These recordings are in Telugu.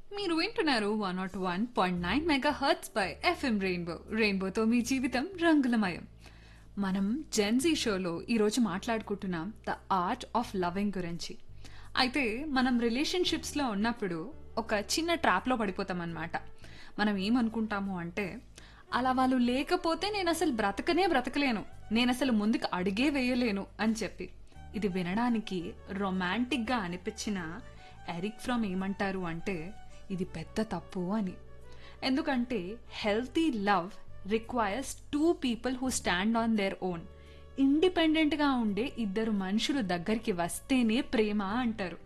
మీరు వింటున్నారు one nought one point nine megahertz by FM Rainbow రెయిన్బోతో మీ జీవితం రంగులమయం మనం జెన్జీ షోలో ఈరోజు మాట్లాడుకుంటున్నాం ద ఆర్ట్ ఆఫ్ లవింగ్ గురించి అయితే మనం రిలేషన్షిప్స్లో ఉన్నప్పుడు ఒక చిన్న ట్రాప్లో పడిపోతాం అనమాట మనం ఏమనుకుంటాము అంటే అలా వాళ్ళు లేకపోతే నేను అసలు బ్రతకనే బ్రతకలేను నేను అసలు ముందుకు అడిగే వేయలేను అని చెప్పి ఇది వినడానికి రొమాంటిక్గా అనిపించిన ఎరిక్ ఫ్రమ్ ఏమంటారు అంటే ఇది పెద్ద తప్పు అని ఎందుకంటే healthy love requires two people who stand on their own ఇండిపెండెంట్గా ఉండే ఇద్దరు మనుషులు దగ్గరికి వస్తేనే ప్రేమ అంటారు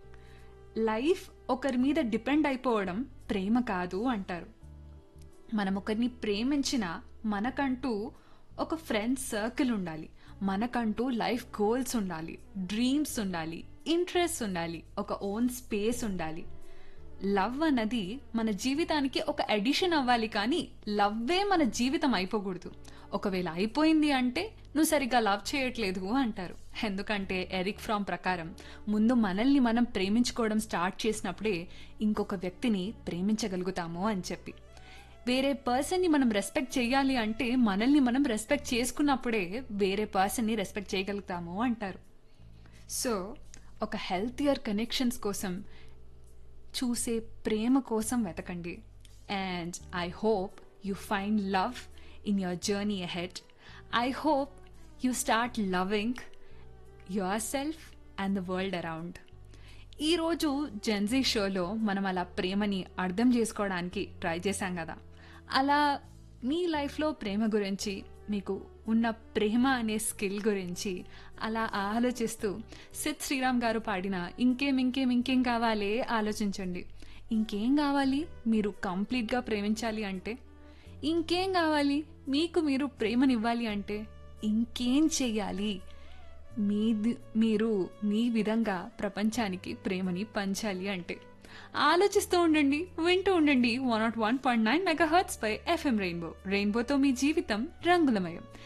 లైఫ్ ఒకరి మీద డిపెండ్ అయిపోవడం ప్రేమ కాదు అంటారు మనం ఒకరిని ప్రేమించిన మనకంటూ ఒక ఫ్రెండ్స్ సర్కిల్ ఉండాలి మనకంటూ లైఫ్ గోల్స్ ఉండాలి డ్రీమ్స్ ఉండాలి ఇంట్రెస్ట్ ఉండాలి ఒక ఓన్ స్పేస్ ఉండాలి లవ్ అన్నది మన జీవితానికి ఒక ఎడిషన్ అవ్వాలి కానీ లవ్వే మన జీవితం అయిపోకూడదు ఒకవేళ అయిపోయింది అంటే నువ్వు సరిగ్గా లవ్ చేయట్లేదు అంటారు ఎందుకంటే ఎరిక్ ఫ్రామ్ ప్రకారం ముందు మనల్ని మనం ప్రేమించుకోవడం స్టార్ట్ చేసినప్పుడే ఇంకొక వ్యక్తిని ప్రేమించగలుగుతాము అని చెప్పి వేరే పర్సన్ని మనం రెస్పెక్ట్ చేయాలి అంటే మనల్ని మనం రెస్పెక్ట్ చేసుకున్నప్పుడే వేరే పర్సన్ని రెస్పెక్ట్ చేయగలుగుతాము అంటారు సో ఒక హెల్తియర్ కనెక్షన్స్ కోసం చూసే ప్రేమ కోసం వెతకండి and I hope you find love in your journey ahead I hope you start loving yourself and the world around ఈరోజు జెన్జీ షోలో మనం అలా ప్రేమని అర్థం చేసుకోవడానికి ట్రై చేశాం కదా అలా మీ లైఫ్లో ప్రేమ గురించి మీకు ఉన్న ప్రేమ అనే స్కిల్ గురించి అలా ఆలోచిస్తూ సిద్ శ్రీరామ్ గారు పాడిన ఇంకేం ఇంకేం ఇంకేం కావాలి ఆలోచించండి ఇంకేం కావాలి మీరు కంప్లీట్గా ప్రేమించాలి అంటే ఇంకేం కావాలి మీకు మీరు ప్రేమనివ్వాలి అంటే ఇంకేం చెయ్యాలి మీది మీరు మీ విధంగా ప్రపంచానికి ప్రేమని పంచాలి అంటే ఆలోచిస్తూ ఉండండి వింటూ ఉండండి one nought one point nine megahertz by FM Rainbow రెయిన్బోతో మీ జీవితం రంగులమయం